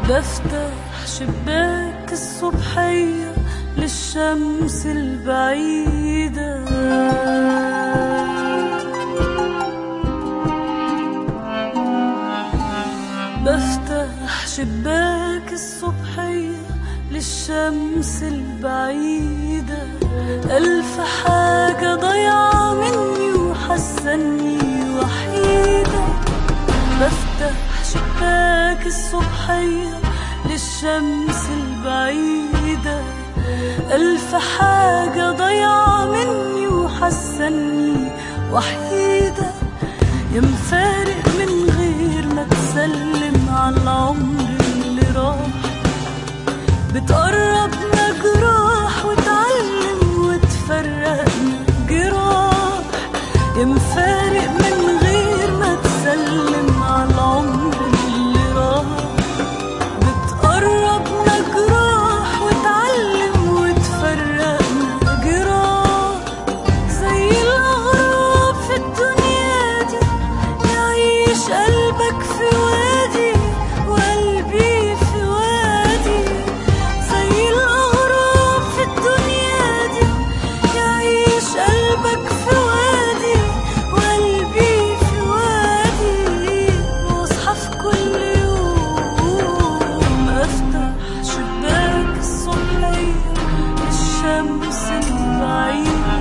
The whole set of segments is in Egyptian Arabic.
بفتح شباك الصبحية للشمس البعيدة بفتح شباك الصبحية للشمس البعيدة ألف حاجة ضيعة مني وحسني وحيدة بفتح شباك الصبحية للشمس البعيدة ألف حاجة ضيعة مني وحسني وحيدة يا مفارق من غير ما تسلم على العمر اللي راح بتقربنا جراح وتعلم وتفرقنا جراح يا مفارق من غير ما تسلم على العمر اللي راح بتقربنا جراح وتعلم وتفرقنا جراح زي الأغراب في الدنيا دي يعيش قلبك في وادي وقلبي في وادي زي الأغراب في الدنيا دي يعيش قلبك في وادي وقلبي في وادي واصحى في كل يوم افتح شباك الصبحية للشمس البعيدة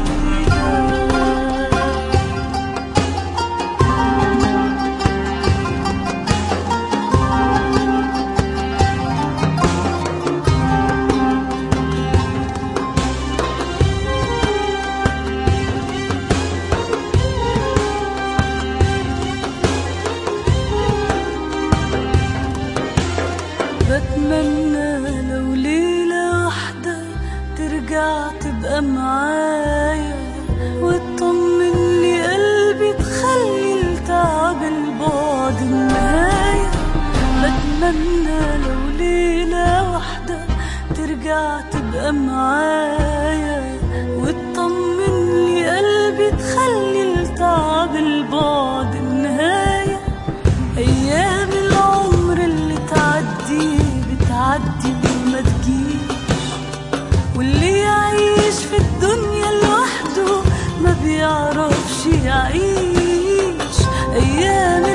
بتمنى لو ليلة واحدة ترجع تبقى معايا وتطمن لي قلبي تخلي التعب البعد النهاية بتمنى لو ليلة واحدة ترجع تبقى معايا وتطمن لي قلبي تخلي التعب البعد النهاية أيام العمر اللي تعدي بتعدي وما تجيش واللي يعيش في الدنيا لوحده ما بيعرفش يعيش أيام